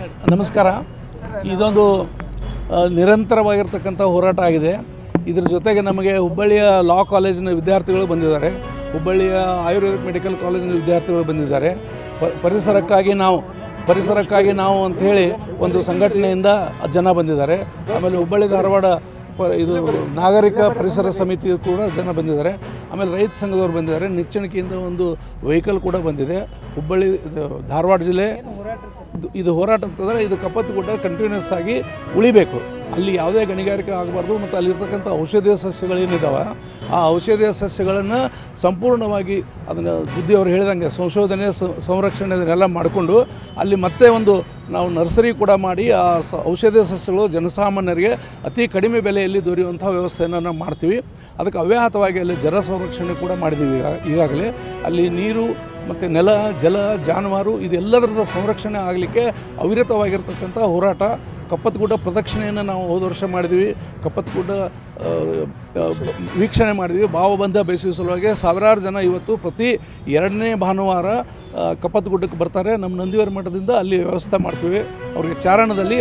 ನಮಸ್ಕಾರ ಇದೊಂದು ಆ, ನಿರಂತರವಾಗಿರ್ತಕ್ಕಂಥ ಹೋರಾಟ ಆಗಿದೆ ಇದ್ರ ಜೊತೆಗೆ ನಮಗೆ ಹುಬ್ಬಳ್ಳಿಯ ಲಾ ಕಾಲೇಜಿನ ವಿದ್ಯಾರ್ಥಿಗಳು ಬಂದಿದ್ದಾರೆ ಹುಬ್ಬಳ್ಳಿಯ ಆಯುರ್ವೇದಿಕ್ ಮೆಡಿಕಲ್ ಕಾಲೇಜಿನ ವಿದ್ಯಾರ್ಥಿಗಳು ಬಂದಿದ್ದಾರೆ ಪ- ಪರಿಸರಕ್ಕಾಗಿ ನಾವು ಪರಿಸರಕ್ಕಾಗಿ ನಾವು ಅಂಥೇಳಿ ಒಂದು ಸಂಘಟನೆಯಿಂದ ಜನ ಬಂದಿದ್ದಾರೆ ಆಮೇಲೆ ಹುಬ್ಬಳ್ಳಿ ಧಾರವಾಡ ಪ ಇದು ನಾಗರಿಕ ಪರಿಸರ ಸಮಿತಿ ಕೂಡ ಜನ ಬಂದಿದ್ದಾರೆ ಆಮೇಲೆ ರೈತ ಸಂಘದವ್ರು ಬಂದಿದ್ದಾರೆ ನಿಚ್ಚಣಿಕೆಯಿಂದ ಒಂದು ವೆಹಿಕಲ್ ಕೂಡ ಬಂದಿದೆ ಹುಬ್ಬಳ್ಳಿ ಇದು ಧಾರವಾಡ ಜಿಲ್ಲೆ ಇದು- ಇದು ಹೋರಾಟ ಅಂತಂದರೆ ಇದು ಕಪ್ಪತ್ತು ಗುಡ್ಡ ಕಂಟಿನ್ಯೂಸ್ ಆಗಿ ಉಳಿಬೇಕು ಅಲ್ಲಿ ಯಾವುದೇ ಗಣಿಗಾರಿಕೆ ಆಗಬಾರ್ದು ಮತ್ತು ಅಲ್ಲಿರ್ತಕ್ಕಂಥ ಔಷಧೀಯ ಸಸ್ಯಗಳೇನಿದ್ದಾವೆ ಆ ಔಷಧೀಯ ಸಸ್ಯಗಳನ್ನು ಸಂಪೂರ್ಣವಾಗಿ ಅದನ್ನು ಬುದ್ಧಿಯವರು ಹೇಳಿದಂಗೆ ಸಂಶೋಧನೆ ಸ- ಸಂರಕ್ಷಣೆ ಇದನ್ನೆಲ್ಲ ಮಾಡಿಕೊಂಡು ಅಲ್ಲಿ ಮತ್ತೆ ಒಂದು ನಾವು ನರ್ಸರಿ ಕೂಡ ಮಾಡಿ ಆ ಸ ಔಷಧೀಯ ಸಸ್ಯಗಳು ಜನಸಾಮಾನ್ಯರಿಗೆ ಅತಿ ಕಡಿಮೆ ಬೆಲೆಯಲ್ಲಿ ದೊರೆಯುವಂಥ ವ್ಯವಸ್ಥೆಯನ್ನು ನಾವು ಮಾಡ್ತೀವಿ ಅದಕ್ಕೆ ಅವ್ಯಾಹತವಾಗಿ ಅಲ್ಲಿ ಜಲ ಸಂರಕ್ಷಣೆ ಕೂಡ ಮಾಡಿದ್ದೀವಿ ಈಗ ಈಗಾಗಲೇ ಅಲ್ಲಿ ನೀರು ಮತ್ತು ನೆಲ ಜಲ ಜಾನುವಾರು ಇದೆಲ್ಲದರದ ಸಂರಕ್ಷಣೆ ಆಗಲಿಕ್ಕೆ ಅವಿರತವಾಗಿರ್ತಕ್ಕಂಥ ಹೋರಾಟ ಕಪ್ಪತ್ತಗುಡ್ಡ ಪ್ರದಕ್ಷಿಣೆಯನ್ನು ನಾವು ಹೋದ ವರ್ಷ ಮಾಡಿದ್ವಿ ಕಪ್ಪತ್ತಗುಡ್ಡ ಆ, ಆ, ವೀಕ್ಷಣೆ ಮಾಡಿದ್ವಿ ಭಾವಬಂಧ ಬೇಯಿಸುವ ಸಲುವಾಗಿ ಸಾವಿರಾರು ಜನ ಇವತ್ತು ಪ್ರತಿ ಎರಡನೇ ಭಾನುವಾರ ಆ, ಕಪ್ಪತ್ತಗುಡ್ಡಕ್ಕೆ ಬರ್ತಾರೆ ನಮ್ಮ ನಂದಿವರ ಮಠದಿಂದ ಅಲ್ಲಿ ವ್ಯವಸ್ಥೆ ಮಾಡ್ತೀವಿ ಅವ್ರಿಗೆ ಚಾರಣದಲ್ಲಿ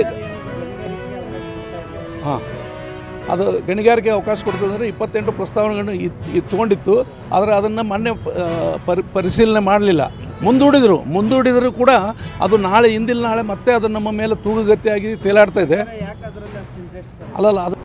ಹಾಂ ಅದು ಗಣಿಗಾರಿಕೆ ಅವಕಾಶ ಕೊಡ್ತದಂದರೆ ಇಪ್ಪತ್ತೆಂಟು ಪ್ರಸ್ತಾವನೆಗಳನ್ನು ಇದು ತೊಗೊಂಡಿತ್ತು ಆದರೆ ಅದನ್ನು ಮೊನ್ನೆ ಆ, ಪರಿ ಪರಿಶೀಲನೆ ಮಾಡಲಿಲ್ಲ ಮುಂದೂಡಿದರು ಮುಂದೂಡಿದರೂ ಕೂಡ ಅದು ನಾಳೆ ಹಿಂದಿಲ್ ನಾಳೆ ಮತ್ತೆ ಅದು ನಮ್ಮ ಮೇಲೆ ತೂಗುಗತಿಯಾಗಿ ತೇಲಾಡ್ತಾ ಇದೆ ಯಾಕೆ ಅದರಲ್ಲಿ ಅಷ್ಟು ಇಂಟ್ರೆಸ್ಟ್ ಸರ್ ಅಲ್ಲಲ್ಲ ಅದು